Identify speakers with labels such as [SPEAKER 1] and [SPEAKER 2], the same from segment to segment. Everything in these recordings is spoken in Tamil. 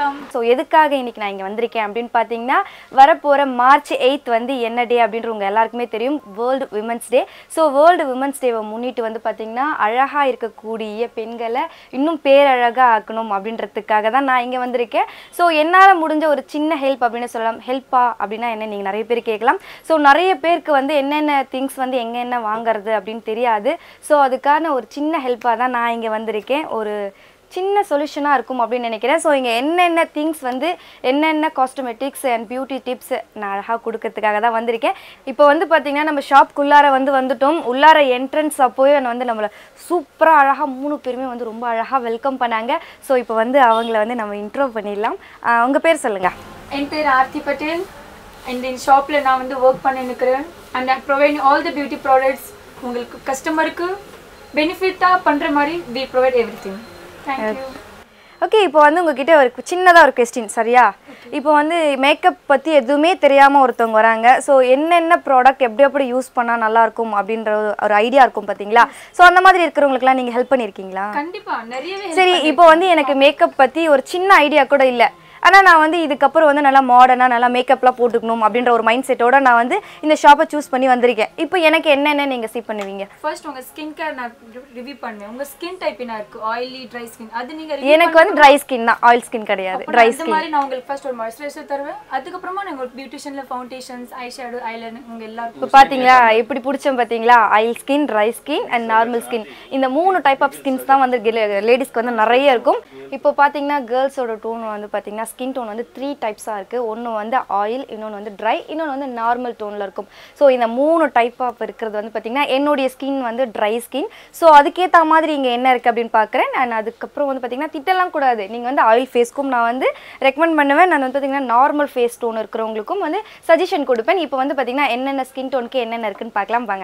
[SPEAKER 1] வணக்கம்
[SPEAKER 2] ஸோ எதுக்காக இன்னைக்கு நான் இங்கே வந்திருக்கேன் அப்படின்னு பார்த்தீங்கன்னா வரப்போகிற மார்ச் எயித் வந்து என்ன டே அப்படின்ற உங்க எல்லாருக்குமே தெரியும் world women's day so world women's டேவை முன்னிட்டு வந்து பார்த்தீங்கன்னா அழகாக இருக்கக்கூடிய பெண்களை இன்னும் பேரழகாக ஆக்கணும் அப்படின்றதுக்காக தான் நான் இங்கே வந்திருக்கேன் ஸோ என்னால் முடிஞ்ச ஒரு சின்ன ஹெல்ப் அப்படின்னு சொல்லலாம் ஹெல்ப்பா அப்படின்னா என்ன நீங்கள் நிறைய பேர் கேட்கலாம் ஸோ நிறைய பேருக்கு வந்து என்னென்ன திங்ஸ் வந்து எங்கே என்ன வாங்குறது அப்படின்னு தெரியாது ஸோ அதுக்கான ஒரு சின்ன ஹெல்ப்பாக தான் நான் இங்கே வந்திருக்கேன் ஒரு சின்ன சொல்யூஷனாக இருக்கும் அப்படின்னு நினைக்கிறேன் ஸோ இங்கே என்னென்ன திங்ஸ் வந்து என்னென்ன காஸ்மெட்டிக்ஸ் அண்ட் பியூட்டி டிப்ஸ் நான் அழகாக கொடுக்கறதுக்காக தான் வந்திருக்கேன் இப்போ வந்து பார்த்தீங்கன்னா நம்ம ஷாப்க்குள்ளார வந்து வந்துட்டோம் உள்ளார என்ட்ரன்ஸ் அப்போயே வந்து நம்மளை சூப்பராக அழகாக மூணு பேருமே வந்து ரொம்ப அழகாக வெல்கம் பண்ணாங்க ஸோ இப்போ வந்து அவங்கள வந்து நம்ம இன்ட்ரோ பண்ணிடலாம் ஆஹ் உங்க பேர் சொல்லுங்கள்
[SPEAKER 1] என் பேர் ஆர்த்தி பட்டேல் அண்ட் இந்த ஷாப்பில் நான் வந்து ஒர்க் பண்ணி நிற்கிறேன் and I provide all the beauty products உங்களுக்கு கஸ்டமருக்கு பெனிஃபிட்டாக பண்ணுற மாதிரி we provide everything thank you
[SPEAKER 2] okay இப்போ வந்து உங்ககிட்ட ஒரு சின்னதாக ஒரு கொஸ்டின் சரியா இப்போ வந்து மேக்கப் பற்றி எதுவுமே தெரியாமல் ஒருத்தவங்க வராங்க ஸோ என்னென்ன ப்ராடக்ட் எப்படி எப்படி யூஸ் பண்ணால் நல்லாயிருக்கும் அப்படின்ற ஒரு- ஒரு ஐடியா இருக்கும் பார்த்தீங்களா ஸோ அந்த மாதிரி இருக்கிறவங்களுக்குலாம் நீங்கள் ஹெல்ப் பண்ணியிருக்கீங்களா
[SPEAKER 1] கண்டிப்பா நிறையவே
[SPEAKER 2] சரி இப்போ வந்து எனக்கு மேக்கப் பற்றி ஒரு சின்ன ஐடியா கூட இல்லை ஆனால் நான் வந்து இதுக்கப்புறம் வந்து நல்லா மாடர்னாக நல்லா மேக்கப்லாம் போட்டுக்கணும் அப்படின்ற ஒரு மைண்ட் செட்டோட நான் வந்து இந்த ஷாப்பை சூஸ் பண்ணி வந்திருக்கேன் இப்போ எனக்கு என்னென்ன நீங்கள் சீ பண்ணுவீங்க
[SPEAKER 1] ஃபர்ஸ்ட் உங்க ஸ்கின் கேர் நான் ரிவ்யூ பண்ணுவேன் உங்க ஸ்கின் டைப் என்ன இருக்கு ஆயிலி ட்ரை ஸ்கின் அது நீங்க review
[SPEAKER 2] எனக்கு வந்து ட்ரை ஸ்கின் தான் ஆயில் ஸ்கின் கிடையாது
[SPEAKER 1] அப்ப
[SPEAKER 2] ட்ரை
[SPEAKER 1] நான் இந்த மாதிரி நான் உங்களுக்கு ஃபர்ஸ்ட் ஒரு மாய்ஸ்சரைசர் தருவேன் அதுக்கப்புறமா நான் உங்களுக்கு பியூட்டிஷியன்ல ஃபவுண்டேஷன்ஸ் ஐ ஷேடோ ஐலைனர் உங்க
[SPEAKER 2] இப்போ
[SPEAKER 1] எல்லாருக்கும்
[SPEAKER 2] பார்த்தீங்களா எப்படி பிடிச்சோம் பார்த்தீங்களா oil skin dry skin and normal skin இந்த மூணு டைப் ஆஃப் ஸ்கின்ஸ் தான் வந்து லேடிஸ்க்கு வந்து நிறைய இருக்கும் இப்போ பார்த்தீங்கன்னா கேர்ள்ஸோட டோன் வந்து பார்த்தீங்கன்னா ஸ்கின் டோன் வந்து த்ரீ டைப்ஸாக இருக்குது ஒன்று வந்து ஆயில் இன்னொன்று வந்து ட்ரை இன்னொன்று வந்து நார்மல் டோனில் இருக்கும் ஸோ இந்த மூணு டைப் ஆஃப் இருக்கிறது வந்து பார்த்தீங்கன்னா என்னுடைய ஸ்கின் வந்து ட்ரை ஸ்கின் ஸோ அதுக்கேற்ற மாதிரி இங்கே என்ன இருக்குது அப்படின்னு பார்க்குறேன் நான் அதுக்கப்புறம் வந்து பார்த்தீங்கன்னா திட்டலாம் கூடாது நீங்கள் வந்து ஆயில் ஃபேஸ்க்கும் நான் வந்து ரெக்கமெண்ட் பண்ணுவேன் நான் வந்து பார்த்தீங்கன்னா நார்மல் ஃபேஸ் டோன் இருக்கிறவங்களுக்கும் வந்து சஜஷன் கொடுப்பேன் இப்போ வந்து பார்த்தீங்கன்னா என்னென்ன ஸ்கின் டோனுக்கு என்னென்ன இருக்குன்னு பார்க்கலாம் வாங்க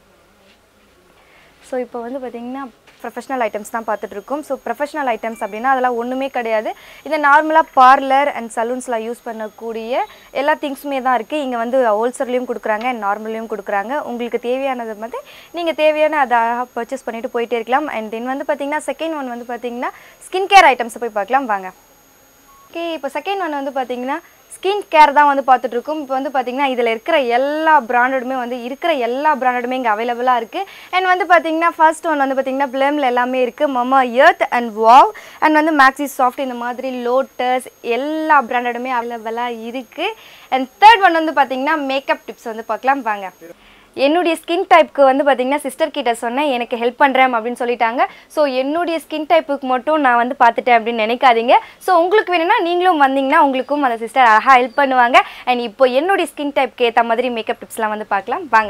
[SPEAKER 2] ஸோ இப்போ வந்து பார்த்தீங்கன்னா ப்ரொஃபஷனல் ஐட்டம்ஸ் தான் பார்த்துட்டு இருக்கோம் ஸோ ப்ரொஃபஷனல் ஐட்டம்ஸ் அப்படின்னா அதெல்லாம் ஒன்றுமே கிடையாது இது நார்மலாக பார்லர் அண்ட் சலூன்ஸில் யூஸ் பண்ணக்கூடிய எல்லா திங்ஸுமே தான் இருக்குது இங்கே வந்து ஹோல்சேல்லையும் கொடுக்குறாங்க அண்ட் நார்மல்லையும் கொடுக்குறாங்க உங்களுக்கு தேவையானது வந்து நீங்கள் தேவையான அதை அழகாக பர்ச்சேஸ் பண்ணிட்டு போயிட்டே இருக்கலாம் அண்ட் தென் வந்து பார்த்தீங்கன்னா செகண்ட் ஒன் வந்து பார்த்தீங்கன்னா ஸ்கின் கேர் ஐட்டம்ஸை போய் பார்க்கலாம் வாங்க ஓகே இப்போ செகண்ட் ஒன் வந்து பார்த்தீங்கன்னா ஸ்கின் கேர் தான் வந்து பார்த்துட்டு இருக்கோம் இப்போ வந்து பார்த்தீங்கன்னா இதில் இருக்கிற எல்லா பிராண்டடுமே வந்து இருக்கிற எல்லா பிராண்டடுமே இங்கே அவைலபிளாக இருக்குது அண்ட் வந்து பார்த்தீங்கன்னா ஃபர்ஸ்ட் ஒன் வந்து பார்த்தீங்கன்னா பிளேமில் எல்லாமே இருக்குது Mamaearth and wow and வந்து மேக்ஸி சாஃப்ட் இந்த மாதிரி லோட்டஸ் எல்லா பிராண்டடுமே அவைலபிளாக இருக்குது அண்ட் தேர்ட் ஒன் வந்து பார்த்தீங்கன்னா மேக்கப் டிப்ஸ் வந்து பார்க்கலாம் வாங்க என்னுடைய ஸ்கின் டைப்புக்கு வந்து பார்த்தீங்கன்னா சிஸ்டர் கிட்ட சொன்னேன் எனக்கு ஹெல்ப் பண்ணுறேன் அப்படின்னு சொல்லிட்டாங்க ஸோ என்னுடைய ஸ்கின் டைப்புக்கு மட்டும் நான் வந்து பார்த்துட்டேன் அப்படின்னு நினைக்காதீங்க ஸோ உங்களுக்கு வேணும்னா நீங்களும் வந்தீங்கன்னா உங்களுக்கும் அந்த சிஸ்டர் அழகாக ஹெல்ப் பண்ணுவாங்க அண்ட் இப்போ என்னுடைய ஸ்கின் டைப்க்கு ஏற்ற மாதிரி மேக்கப் டிப்ஸ்லாம் வந்து பார்க்கலாம் வாங்க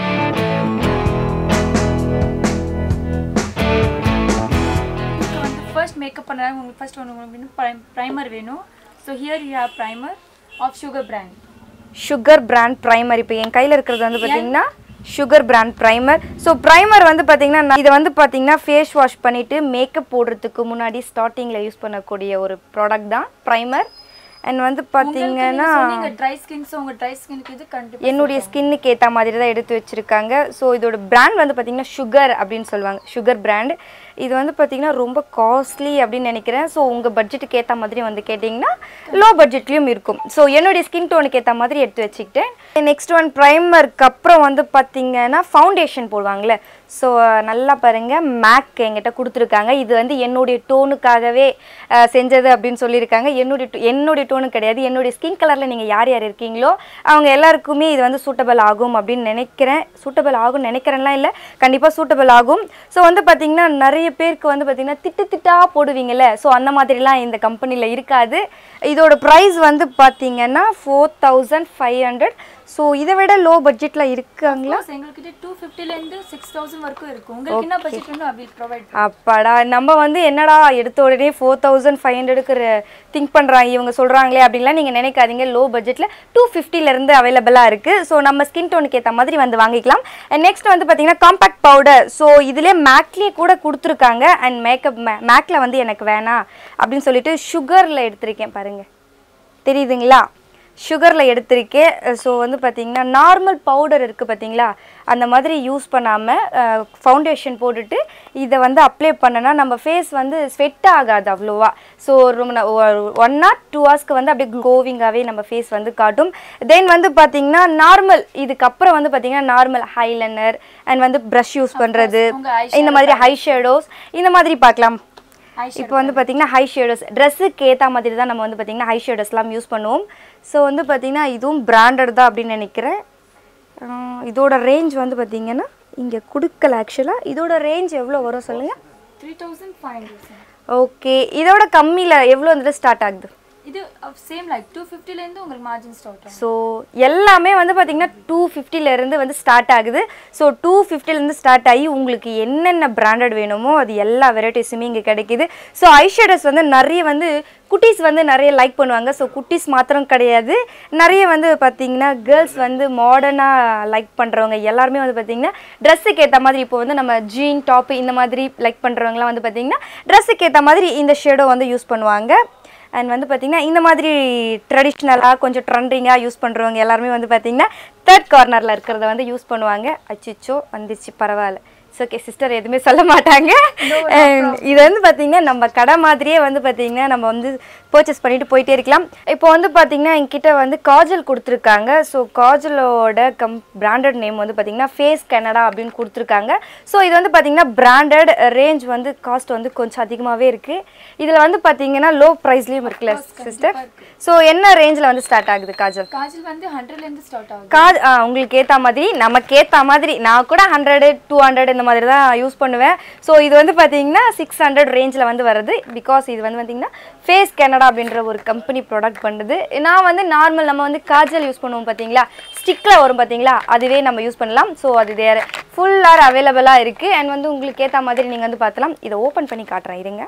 [SPEAKER 1] இப்போ வந்து ஃபர்ஸ்ட் மேக்கப் பண்ணுறாங்க உங்களுக்கு ஃபர்ஸ்ட் ஒன்று உங்களுக்கு வேணும் ப்ரைமர் வேணும் so here you have primer of Sugar brand
[SPEAKER 2] Sugar brand primer இப்போ என் கையில் இருக்கிறது வந்து பார்த்தீங்கன்னா Sugar brand primer so primer வந்து பார்த்தீங்கன்னா நான் இதை வந்து பார்த்தீங்கன்னா ஃபேஸ் வாஷ் பண்ணிவிட்டு மேக்கப் போடுறதுக்கு முன்னாடி ஸ்டார்டிங்கில் யூஸ் பண்ணக்கூடிய ஒரு ப்ராடக்ட் தான் ப்ரைமர் அண்ட் வந்து பார்த்தீங்கன்னா
[SPEAKER 1] சொன்னீங்க ட்ரை ஸ்கின் ஸோ உங்கள் ட்ரை ஸ்கின்க்கு இது கண்டிப்பாக
[SPEAKER 2] என்னுடைய ஸ்கின்னுக்கு ஏற்ற மாதிரி தான் எடுத்து வச்சுருக்காங்க ஸோ இதோட பிராண்ட் வந்து பார்த்திங்கன்னா சுகர் அப்படின்னு சொல்லுவாங்க சுகர் பிராண்ட் இது வந்து பார்த்திங்கன்னா ரொம்ப காஸ்ட்லி அப்படின்னு நினைக்கிறேன் ஸோ உங்கள் பட்ஜெட்டுக்கு ஏற்ற மாதிரி வந்து கேட்டிங்கன்னா லோ பட்ஜெட்லேயும் இருக்கும் ஸோ என்னுடைய ஸ்கின் டோனுக்கு ஏற்ற மாதிரி எடுத்து வச்சுக்கிட்டேன் நெக்ஸ்ட் ஒன் ப்ரைமருக்கு அப்புறம் வந்து பார்த்திங்கன்னா ஃபவுண்டேஷன் போடுவாங்கள்ல ஸோ நல்லா பாருங்கள் மேக் என்கிட்ட கொடுத்துருக்காங்க இது வந்து என்னுடைய டோனுக்காகவே அஹ், செஞ்சது அப்படின்னு சொல்லியிருக்காங்க என்னுடைய to- என்னுடைய டோனு கிடையாது என்னுடைய ஸ்கின் கலரில் நீங்கள் யார் யார் இருக்கீங்களோ அவங்க எல்லாருக்குமே இது வந்து சூட்டபிள் ஆகும் அப்படின்னு நினைக்கிறேன் சூட்டபிள் ஆகும்னு நினைக்கிறேன்லாம் இல்லை கண்டிப்பாக சூட்டபிள் ஆகும் ஸோ வந்து பார்த்திங்கன்னா நிறைய பேருக்கு வந்து பார்த்திங்கன்னா திட்டு திட்டா போடுவீங்கல்ல ஸோ அந்த மாதிரிலாம் இந்த கம்பெனியில் இருக்காது இதோட ப்ரைஸ் வந்து பார்த்தீங்கன்னா four thousand five hundred so இதை விட லோ பட்ஜெட்டில் இருக்காங்களா
[SPEAKER 1] ப்ளஸ் எங்கள்கிட்ட டூ ஃபிஃப்டிலேருந்து சிக்ஸ் தௌசண்ட் வரைக்கும் இருக்கும் உங்களுக்கு என்ன பட்ஜெட் வேணும் அவில் ப்ரொவைட்
[SPEAKER 2] அப்பாடா நம்ம வந்து என்னடா எடுத்த உடனே ஃபோர் தௌசண்ட் ஃபைவ் ஹண்ட்ரடுக்கு திங்க் பண்ணுறாங்க இவங்க சொல்கிறாங்களே அப்படின்லாம் நீங்கள் நினைக்காதீங்க லோ பட்ஜெட்டில் டூ ஃபிஃப்டிலேருந்து அவைலபிளாக இருக்குது ஸோ நம்ம ஸ்கின் டோனுக்கு ஏற்ற மாதிரி வந்து வாங்கிக்கலாம் நெக்ஸ்ட் வந்து பார்த்தீங்கன்னா காம்பேக்ட் பவுடர் ஸோ இதிலே மேக்லேயே கூட கொடுத்துருக்காங்க அண்ட் மேக்கப் மேக்கில் வந்து எனக்கு வேணாம் அப்படின்னு சொல்லிட்டு சுகரில் எடுத்திருக்கேன் பாருங்கள் தெரியுதுங்களா சுகரில் எடுத்திருக்கேன் ஸோ வந்து பார்த்தீங்கன்னா நார்மல் பவுடர் இருக்குது பார்த்தீங்களா அந்த மாதிரி யூஸ் பண்ணாமல் ஃபவுண்டேஷன் போட்டுட்டு இதை வந்து அப்ளை பண்ணனா நம்ம ஃபேஸ் வந்து ஸ்வெட் ஆகாது அவ்வளோவா ஸோ ரொம்ப ஒன் ஆர் டூ ஹவர்ஸ்க்கு வந்து அப்படியே க்ளோவிங்காகவே நம்ம ஃபேஸ் வந்து காட்டும் தென் வந்து பார்த்தீங்கன்னா நார்மல் இதுக்கப்புறம் வந்து பார்த்தீங்கன்னா நார்மல் ஹைலைனர் அண்ட் வந்து ப்ரஷ் யூஸ் பண்ணுறது
[SPEAKER 1] உங்க eye
[SPEAKER 2] இந்த மாதிரி ஹை ஷேடோஸ் இந்த மாதிரி பார்க்கலாம்
[SPEAKER 1] Eyeshadow
[SPEAKER 2] இப்போ வந்து பார்த்தீங்கன்னா ஹை ஷேடோஸ் ட்ரெஸ்ஸுக்கு ஏற்ற மாதிரி தான் நம்ம வந்து பார்த்தீங்கன்னா ஹை ஷேடோஸ்லாம் யூஸ் பண்ணுவோம் ஸோ வந்து பார்த்தீங்கன்னா இதுவும் பிராண்டட் தான் அப்படின்னு நினைக்கிறேன் ஆஹ் இதோட ரேஞ்ச் வந்து பார்த்தீங்கன்னா இங்கே கொடுக்கல ஆக்சுவலாக இதோட ரேஞ்ச் எவ்வளோ வரும் சொல்லுங்கள்
[SPEAKER 1] three thousand five hundred
[SPEAKER 2] okay இதோட கம்மியில் எவ்வளோ வந்துட்டு ஸ்டார்ட் ஆகுது
[SPEAKER 1] இது சேம் லைக் டூ ஃபிஃப்டிலேருந்து உங்களுக்கு மார்ஜின் ஸ்டார்ட் ஆகும்
[SPEAKER 2] ஸோ எல்லாமே வந்து பார்த்தீங்கன்னா டூ ஃபிஃப்டிலேருந்து வந்து ஸ்டார்ட் ஆகுது ஸோ டூ ஃபிஃப்டிலேருந்து ஸ்டார்ட் ஆகி உங்களுக்கு என்னென்ன பிராண்டட் வேணுமோ அது எல்லா வெரைட்டிஸுமே இங்கே கிடைக்குது ஸோ ஐஷேடஸ் வந்து நிறைய வந்து குட்டீஸ் வந்து நிறைய லைக் பண்ணுவாங்க ஸோ குட்டீஸ் மாத்திரம் கிடையாது நிறைய வந்து பார்த்தீங்கன்னா கேர்ள்ஸ் வந்து மாடர்னாக லைக் பண்ணுறவங்க எல்லாருமே வந்து பார்த்தீங்கன்னா ட்ரெஸ்ஸுக்கு ஏற்ற மாதிரி இப்போ வந்து நம்ம ஜீன் டாப்பு இந்த மாதிரி லைக் பண்ணுறவங்களாம் வந்து பார்த்தீங்கன்னா ட்ரெஸ்ஸுக்கு ஏற்ற மாதிரி இந்த ஷேடோ வந்து யூஸ் பண்ணுவாங்க அண்ட் வந்து பார்த்தீங்கன்னா இந்த மாதிரி ட்ரெடிஷ்னலாக கொஞ்சம் ட்ரெண்டிங்காக யூஸ் பண்ணுறவங்க எல்லாருமே வந்து பார்த்தீங்கன்னா தேர்ட் கார்னரில் இருக்கிறத வந்து யூஸ் பண்ணுவாங்க அச்சிச்சோ வந்துச்சு பரவாயில்ல இட்ஸ் ஓகே சிஸ்டர் எதுவுமே சொல்ல மாட்டாங்க And இது வந்து பார்த்தீங்கன்னா நம்ம கடை மாதிரியே வந்து பார்த்தீங்கன்னா நம்ம வந்து பர்ச்சேஸ் பண்ணிட்டு போயிட்டே இருக்கலாம் இப்போ வந்து பார்த்தீங்கன்னா என்கிட்ட வந்து காஜல் கொடுத்துருக்காங்க ஸோ காஜலோட கம் பிராண்டட் நேம் வந்து பார்த்தீங்கன்னா ஃபேஸ் கனடா அப்படின்னு கொடுத்துருக்காங்க ஸோ இது வந்து பார்த்தீங்கன்னா பிராண்டட் ரேஞ்ச் வந்து காஸ்ட் வந்து கொஞ்சம் அதிகமாகவே இருக்குது இதில் வந்து பார்த்தீங்கன்னா லோ ப்ரைஸ்லேயும் இருக்குல்ல சிஸ்டர் ஸோ என்ன ரேஞ்சில் வந்து ஸ்டார்ட் ஆகுது காஜல்
[SPEAKER 1] காஜல் வந்து ஹண்ட்ரட்லேருந்து ஸ்டார்ட் ஆகுது
[SPEAKER 2] காஜ் ஆ உங்களுக்கு ஏற்ற மாதிரி நமக்கு ஏற்ற மாதிரி நான் கூட ஹண்ட்ரடு டூ ஹண்ட்ரட் இந்த மாதிரி தான் யூஸ் பண்ணுவேன் ஸோ இது வந்து பார்த்தீங்கன்னா சிக்ஸ் ஹண்ட்ரட் ரேஞ்சில் வந்து வருது பிகாஸ் இது வந்து பார்த்தீங்கன்னா ஃபேஸ் கனடா அப்படின்ற ஒரு கம்பெனி ப்ராடக்ட் பண்ணுது நான் வந்து நார்மல் நம்ம வந்து காஜல் யூஸ் பண்ணுவோம் பார்த்தீங்களா ஸ்டிக்கில் வரும் பார்த்தீங்களா அதுவே நம்ம யூஸ் பண்ணலாம் ஸோ அது வேறு ஃபுல்லாக அவைலபிளாக இருக்குது அண்ட் வந்து உங்களுக்கு ஏற்ற மாதிரி நீங்கள் வந்து பார்த்தலாம் இதை ஓப்பன் பண்ணி காட்டுறேன் இருங்க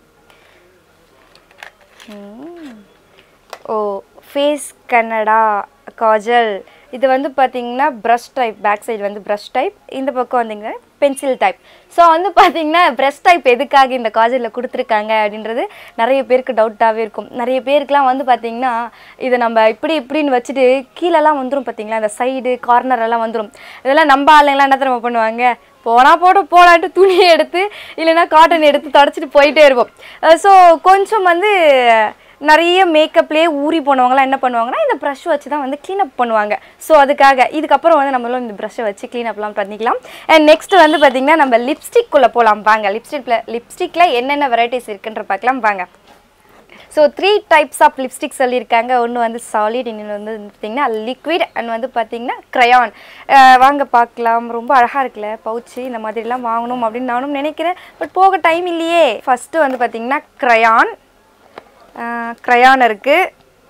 [SPEAKER 2] ஓ ஃபேஸ் கன்னடா காஜல் இது வந்து பார்த்தீங்கன்னா ப்ரஷ் டைப் பேக் சைடு வந்து ப்ரஷ் டைப் இந்த பக்கம் வந்தீங்கன்னா பென்சில் டைப் ஸோ வந்து பார்த்தீங்கன்னா ப்ரஷ் டைப் எதுக்காக இந்த காஜலில் கொடுத்துருக்காங்க அப்படின்றது நிறைய பேருக்கு டவுட்டாகவே இருக்கும் நிறைய பேருக்குலாம் வந்து பார்த்தீங்கன்னா இதை நம்ம இப்படி இப்படின்னு வச்சுட்டு கீழெல்லாம் வந்துடும் பார்த்தீங்களா இந்த சைடு கார்னர் எல்லாம் வந்துடும் இதெல்லாம் நம்ம ஆளுங்களாம் என்ன தெரியுமா பண்ணுவாங்க போனா போட போலான்ட்டு துணியை எடுத்து இல்லைன்னா காட்டன் எடுத்து தொடச்சிட்டு போயிட்டே இருப்போம் ஸோ கொஞ்சம் வந்து நிறைய மேக்கப்லேயே ஊறி போனவங்களாம் என்ன பண்ணுவாங்கன்னா இந்த ப்ரஷ் வச்சு தான் வந்து க்ளீன் அப் பண்ணுவாங்க ஸோ அதுக்காக இதுக்கப்புறம் வந்து நம்மளும் இந்த ப்ரஷ்ஷை வச்சு க்ளீன் அப்லாம் பண்ணிக்கலாம் அண்ட் நெக்ஸ்ட் வந்து பார்த்திங்கன்னா நம்ம லிப்ஸ்டிக்குள்ளே போகலாம் வாங்க லிப்ஸ்டிக்கில் லிப்ஸ்டிக்கில் என்னென்ன வெரைட்டிஸ் இருக்குன்ற பார்க்கலாம் வாங்க so three types of lipstick சொல்லியிருக்காங்க ஒன்று வந்து சாலிட் இன்னொன்று வந்து பார்த்தீங்கன்னா லிக்விட் அண்ட் வந்து பார்த்தீங்கன்னா க்ரையான் வாங்க பார்க்கலாம் ரொம்ப அழகாக இருக்குல்ல பவுச்சு இந்த மாதிரிலாம் வாங்கணும் அப்படின்னு நானும் நினைக்கிறேன் பட் போக டைம் இல்லையே ஃபஸ்ட்டு வந்து பார்த்தீங்கன்னா க்ரையான் க்ரையான் இருக்குது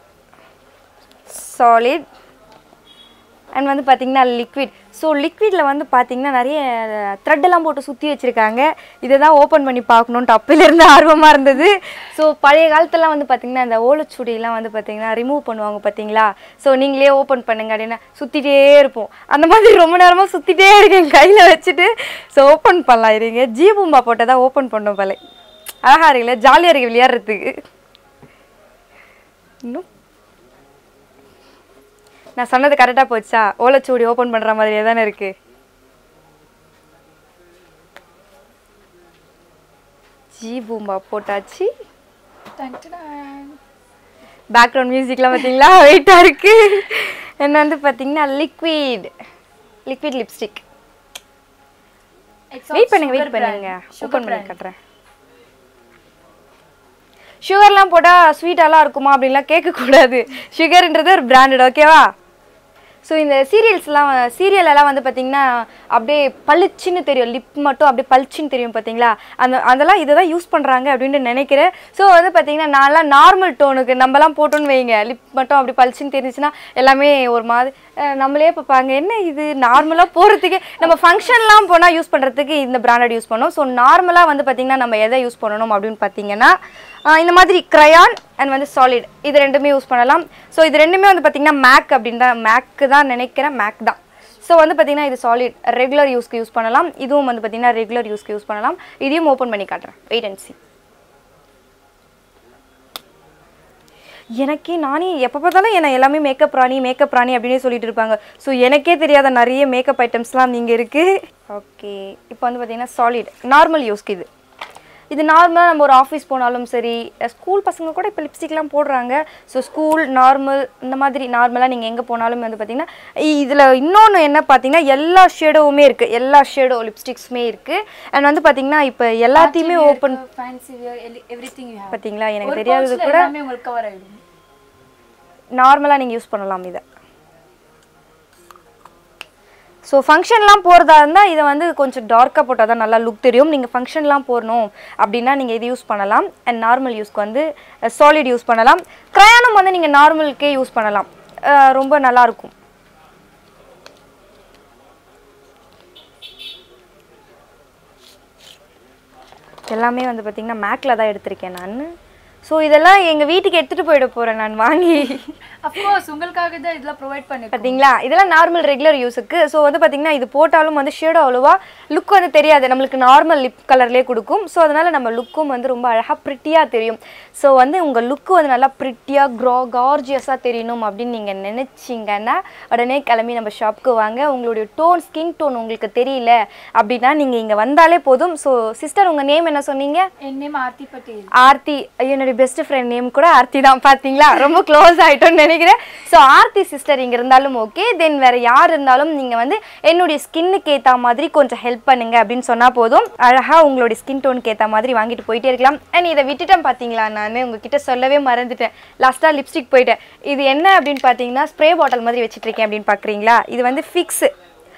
[SPEAKER 2] சாலிட் அண்ட் வந்து பார்த்தீங்கன்னா லிக்விட் ஸோ லிக்விடில் வந்து பார்த்தீங்கன்னா நிறைய த்ரெட்டெல்லாம் போட்டு சுற்றி வச்சுருக்காங்க இதை தான் ஓப்பன் பண்ணி பார்க்கணுன்ட்டு அப்போலேருந்து ஆர்வமாக இருந்தது ஸோ பழைய காலத்துலலாம் வந்து பார்த்தீங்கன்னா இந்த ஓலைச்சுடியெல்லாம் வந்து பார்த்தீங்கன்னா ரிமூவ் பண்ணுவாங்க பார்த்தீங்களா ஸோ நீங்களே ஓப்பன் பண்ணுங்க அப்படின்னா சுற்றிட்டே இருப்போம் அந்த மாதிரி ரொம்ப நேரமாக சுற்றிட்டே இருக்கேன் கையில் வச்சுட்டு ஸோ ஓப்பன் பண்ணலாம் இருங்க ஜீபூம்பா போட்டை தான் ஓப்பன் பண்ணோம் பல அழகாக இருக்குல்ல ஜாலியாக இருக்கு விளையாடுறதுக்கு இன்னும் நான் சொன்னது கரெக்டாக போச்சா ஓலைச்சுவடி ஓப்பன் பண்ணுற மாதிரியே தானே இருக்கு ஜி பூம்பா போட்டாச்சு பேக்ரவுண்ட் மியூசிக்லாம் பார்த்தீங்களா வெயிட்டாக இருக்கு என்ன வந்து பார்த்தீங்கன்னா லிக்விட் லிக்விட் லிப்ஸ்டிக் வெயிட் பண்ணுங்க வெயிட் பண்ணுங்க ஓப்பன் பண்ணி காட்டுறேன் சுகர்லாம் போட்டால் ஸ்வீட்டாலாம் இருக்குமா அப்படின்லாம் கேட்கக்கூடாது சுகர்ன்றது ஒரு பிராண்டட் ஓகேவா ஸோ இந்த சீரியல்ஸ்லாம் சீரியல் எல்லாம் வந்து பார்த்தீங்கன்னா அப்படியே பளிச்சுன்னு தெரியும் லிப் மட்டும் அப்படியே பளிச்சுன்னு தெரியும் பார்த்தீங்களா அந்த அதெல்லாம் இதை தான் யூஸ் பண்ணுறாங்க அப்படின்னு நினைக்கிறேன் ஸோ வந்து பார்த்தீங்கன்னா நான்லாம் நார்மல் டோனுக்கு நம்மலாம் போட்டோன்னு வைங்க லிப் மட்டும் அப்படி பளிச்சுன்னு தெரிஞ்சுச்சுன்னா எல்லாமே ஒரு மாதிரி அஹ், நம்மளே பார்ப்பாங்க என்ன இது நார்மலாக போகிறதுக்கு நம்ம ஃபங்க்ஷன்லாம் போனால் யூஸ் பண்ணுறதுக்கு இந்த பிராண்டட் யூஸ் பண்ணோம் ஸோ நார்மலாக வந்து பார்த்தீங்கன்னா நம்ம எதை யூஸ் பண்ணணும் அப்படின்னு பார்த்தீங்கன்னா ஆஹ் இந்த மாதிரி க்ரையான் அண்ட் வந்து சாலிட் இது ரெண்டுமே யூஸ் பண்ணலாம் ஸோ இது ரெண்டுமே வந்து பார்த்தீங்கன்னா மேக் அப்படின்னு தான் மேக்கு தான் நினைக்கிறேன் மேக் தான் ஸோ வந்து பார்த்தீங்கன்னா இது சாலிட் ரெகுலர் யூஸ்க்கு யூஸ் பண்ணலாம் இதுவும் வந்து பார்த்தீங்கன்னா ரெகுலர் யூஸ்க்கு யூஸ் பண்ணலாம் இதையும் ஓப்பன் பண்ணி காட்டுறேன் வெயிட் அண்ட் சி எனக்கே நானே எப்போ பார்த்தாலும் என்ன எல்லாமே மேக்கப் ராணி மேக்கப் ராணி அப்படின்னு சொல்லிட்டு இருப்பாங்க ஸோ எனக்கே தெரியாத நிறைய மேக்கப் ஐட்டம்ஸ்லாம் இங்கே இருக்குது ஓகே இப்போ வந்து பார்த்தீங்கன்னா சாலிட் நார்மல் யூஸ்க்கு இது இது நார்மலாக நம்ம ஒரு ஆஃபீஸ் போனாலும் சரி ஸ்கூல் பசங்க கூட இப்போ லிப்ஸ்டிக்லாம் போடுறாங்க ஸோ ஸ்கூல் நார்மல் இந்த மாதிரி நார்மலாக நீங்கள் எங்கே போனாலும் வந்து பார்த்தீங்கன்னா இதில் இன்னொன்று என்ன பார்த்தீங்கன்னா எல்லா ஷேடோவுமே இருக்குது எல்லா ஷேடோ லிப்ஸ்டிக்ஸுமே இருக்குது அண்ட் வந்து பார்த்தீங்கன்னா இப்போ எல்லாத்தையுமே open
[SPEAKER 1] fancy wear everything you have
[SPEAKER 2] பார்த்தீங்களா எனக்கு
[SPEAKER 1] ஒரு
[SPEAKER 2] தெரியாதது
[SPEAKER 1] pouchல
[SPEAKER 2] கூட
[SPEAKER 1] எல்லாமே உங்களுக்கு கவர் ஆயிடும்
[SPEAKER 2] நார்மலாக நீங்கள் யூஸ் பண்ணலாம் இதை ஸோ ஃபங்க்ஷன்லாம் போகிறதா இருந்தால் இதை வந்து கொஞ்சம் டார்க்காக போட்டால் தான் நல்லா லுக் தெரியும் நீங்கள் ஃபங்க்ஷன்லாம் போடணும் அப்படின்னா நீங்கள் இது யூஸ் பண்ணலாம் அண்ட் நார்மல் யூஸ்க்கு வந்து சாலிட் யூஸ் பண்ணலாம் க்ரையானும் வந்து நீங்கள் நார்மலுக்கே யூஸ் பண்ணலாம் அஹ் ரொம்ப நல்லாயிருக்கும் எல்லாமே வந்து பார்த்திங்கன்னா மேக்கில் தான் எடுத்திருக்கேன் நான் ஸோ இதெல்லாம் எங்கள் வீட்டுக்கு எடுத்துகிட்டு போயிட போகிறேன் நான் வாங்கி
[SPEAKER 1] அஃப்கோர்ஸ் உங்களுக்காக தான் இதெல்லாம் ப்ரொவைட் பண்ணி
[SPEAKER 2] பார்த்தீங்களா இதெல்லாம் நார்மல் ரெகுலர் யூஸுக்கு ஸோ வந்து பார்த்தீங்கன்னா இது போட்டாலும் வந்து ஷேடோ அவ்வளோவா லுக் வந்து தெரியாது நம்மளுக்கு நார்மல் லிப் கலர்லேயே கொடுக்கும் ஸோ அதனால் நம்ம லுக்கும் வந்து ரொம்ப அழகாக ப்ரிட்டியாக தெரியும் ஸோ வந்து உங்கள் லுக்கு வந்து நல்லா ப்ரிட்டியாக க்ரோ கார்ஜியஸாக தெரியணும் அப்படின்னு நீங்கள் நினச்சிங்கன்னா உடனே கிளம்பி நம்ம ஷாப்புக்கு வாங்க உங்களுடைய டோன் ஸ்கின் டோன் உங்களுக்கு தெரியல அப்படின்னா நீங்கள் இங்கே வந்தாலே போதும் ஸோ சிஸ்டர் உங்கள் நேம் என்ன சொன்னீங்க
[SPEAKER 1] என் நேம் ஆர்த்தி பட்டேல்
[SPEAKER 2] ஆர்த்தி என்னுடைய பெஸ்ட் ஃப்ரெண்ட் நேம் கூட ஆர்த்தி தான் பார்த்தீங்களா ரொம்ப க்ளோஸ் ஆகிட்டோம்னு நினைக்கிறேன் ஸோ ஆர்த்தி சிஸ்டர் இங்கே இருந்தாலும் ஓகே தென் வேறு யார் இருந்தாலும் நீங்கள் வந்து என்னுடைய ஸ்கின்னுக்கு ஏற்ற மாதிரி கொஞ்சம் ஹெல்ப் பண்ணுங்க அப்படின்னு சொன்னால் போதும் அழகாக உங்களுடைய ஸ்கின் டோனுக்கு ஏற்ற மாதிரி வாங்கிட்டு போயிட்டே இருக்கலாம் அண்ட் இதை விட்டுட்டேன் பார்த்தீங்களா நான் உங்ககிட்ட சொல்லவே மறந்துட்டேன் லாஸ்ட்டாக லிப்ஸ்டிக் போயிட்டேன் இது என்ன அப்படின்னு பார்த்தீங்கன்னா ஸ்ப்ரே பாட்டில் மாதிரி வச்சுட்டு இருக்கேன் அப்படின்னு பார்க்குறீங்களா இது வந்து ஃபிக்ஸு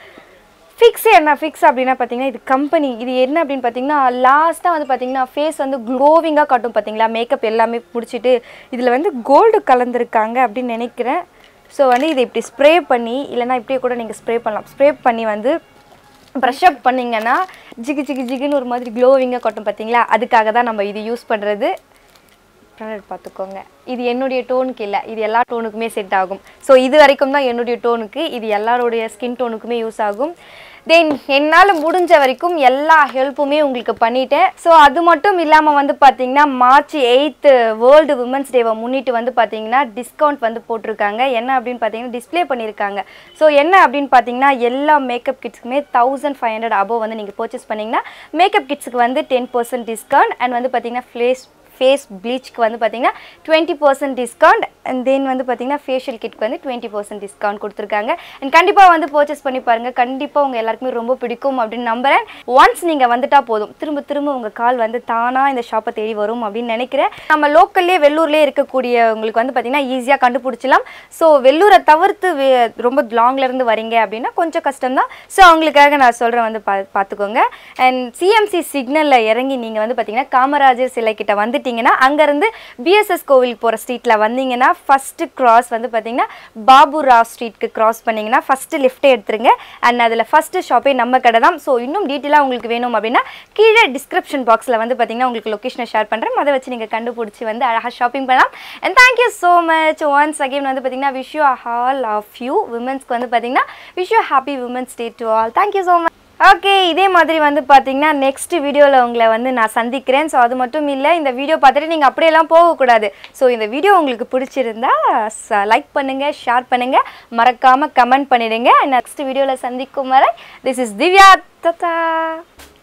[SPEAKER 2] ஃபிக்ஸ் என்ன ஃபிக்ஸ் அப்படின்னா பார்த்தீங்கன்னா இது கம்பெனி இது என்ன அப்படின்னு பார்த்தீங்கன்னா லாஸ்ட்டாக வந்து பார்த்தீங்கன்னா ஃபேஸ் வந்து க்ளோவிங்காக காட்டும் பார்த்தீங்களா மேக்கப் எல்லாமே முடிச்சிட்டு இதில் வந்து கோல்டு கலந்துருக்காங்க அப்படின்னு நினைக்கிறேன் ஸோ வந்து இதை இப்படி ஸ்ப்ரே பண்ணி இல்லைன்னா இப்படியே கூட நீங்கள் ஸ்ப்ரே பண்ணலாம் ஸ்ப்ரே பண்ணி வந்து ப்ரஷ் அப் பண்ணிங்கன்னா ஜிகு ஜிகு ஜிகுன்னு ஒரு மாதிரி க்ளோவிங்காக காட்டும் பார்த்தீங்களா அதுக்காக தான் நம்ம இது யூஸ் பண்ணுறது ப்ராடக்ட் பார்த்துக்கோங்க இது என்னுடைய டோனுக்கு இல்லை இது எல்லா டோனுக்குமே செட் ஆகும் ஸோ இது வரைக்கும் தான் என்னுடைய டோனுக்கு இது எல்லாருடைய ஸ்கின் டோனுக்குமே யூஸ் ஆகும் தென் என்னால் முடிஞ்ச வரைக்கும் எல்லா ஹெல்ப்புமே உங்களுக்கு பண்ணிட்டேன் ஸோ அது மட்டும் இல்லாமல் வந்து பார்த்தீங்கன்னா மார்ச் எயித்து வேர்ல்டு உமன்ஸ் டேவை முன்னிட்டு வந்து பார்த்தீங்கன்னா டிஸ்கவுண்ட் வந்து போட்டிருக்காங்க என்ன அப்படின்னு பார்த்தீங்கன்னா டிஸ்ப்ளே பண்ணியிருக்காங்க ஸோ என்ன அப்படின்னு பார்த்தீங்கன்னா எல்லா மேக்கப் கிட்ஸ்க்குமே தௌசண்ட் ஃபைவ் ஹண்ட்ரட் அபோவ் வந்து நீங்கள் பர்ச்சேஸ் பண்ணிங்கன்னா மேக்கப் கிட்ஸுக்கு வந்து டென் பர்சன்ட் டிஸ்கவுண்ட் அண்ட் வந்து பார்த்தீங்கன்னா ஃப்ளேஸ் ஃபேஸ் ப்ளீச்க்கு வந்து பார்த்தீங்கன்னா twenty percent discount and then வந்து பார்த்தீங்கன்னா ஃபேஷியல் கிட்க்கு வந்து டுவெண்ட்டி பர்சன்ட் டிஸ்கவுண்ட் கொடுத்துருக்காங்க அண்ட் கண்டிப்பாக வந்து பர்ச்சேஸ் பண்ணி பாருங்கள் கண்டிப்பாக உங்கள் எல்லாருக்குமே ரொம்ப பிடிக்கும் அப்படின்னு நம்புறேன் ஒன்ஸ் நீங்கள் வந்துட்டா போதும் திரும்ப திரும்ப உங்கள் கால் வந்து தானாக இந்த ஷாப்பை தேடி வரும் அப்படின்னு நினைக்கிறேன் நம்ம லோக்கல்லே வெள்ளூர்லேயே இருக்கக்கூடிய உங்களுக்கு வந்து பார்த்தீங்கன்னா ஈஸியாக கண்டுபிடிச்சலாம் ஸோ வெள்ளூரை தவிர்த்து வே- ரொம்ப லாங்ல இருந்து வரீங்க அப்படின்னா கொஞ்சம் கஷ்டம் தான் ஸோ அவங்களுக்காக நான் சொல்கிறேன் வந்து பா பார்த்துக்கோங்க அண்ட் சிஎம்சி சிக்னலில் இறங்கி நீங்கள் வந்து பார்த்தீங்கன்னா காமராஜர் சிலை கிட்ட வந்துட்டீங்கன்னா அங்கேருந்து பிஎஸ்எஸ் கோவிலுக்கு போகிற ஸ்ட்ரீட்டில் வந்தீங்கன்னா ஃபஸ்ட்டு கிராஸ் வந்து பார்த்தீங்கன்னா பாபுராவ் ஸ்ட்ரீட்க்கு கிராஸ் பண்ணீங்கன்னா ஃபஸ்ட்டு லெஃப்ட்டே எடுத்துருங்க அண்ட் அதில் ஃபஸ்ட்டு ஷாப்பே நம்ம கடை தான் ஸோ இன்னும் டீட்டெயிலாக உங்களுக்கு வேணும் அப்படின்னா கீழே டிஸ்கிரிப்ஷன் பாக்ஸில் வந்து பார்த்தீங்கன்னா உங்களுக்கு லொக்கேஷனை ஷேர் பண்ணுறேன் அதை வச்சு நீங்கள் கண்டுபிடிச்சி வந்து அழகாக ஷாப்பிங் பண்ணலாம் and thank you so much once again வந்து பார்த்தீங்கன்னா wish you all of you விமன்ஸ்க்கு வந்து பார்த்தீங்கன்னா wish you happy women's day to all thank you so much okay இதே மாதிரி வந்து பார்த்தீங்கன்னா நெக்ஸ்ட் வீடியோவில் உங்களை வந்து நான் சந்திக்கிறேன் ஸோ அது மட்டும் இல்லை இந்த வீடியோ பார்த்துட்டு நீங்கள் அப்படியெல்லாம் போகக்கூடாது ஸோ இந்த வீடியோ உங்களுக்கு பிடிச்சிருந்தா லைக் பண்ணுங்கள் ஷேர் பண்ணுங்கள் மறக்காமல் கமெண்ட் பண்ணிடுங்க நெக்ஸ்ட் வீடியோவில் சந்திக்கும் வரை திஸ் இஸ் திவ்யா தத்தா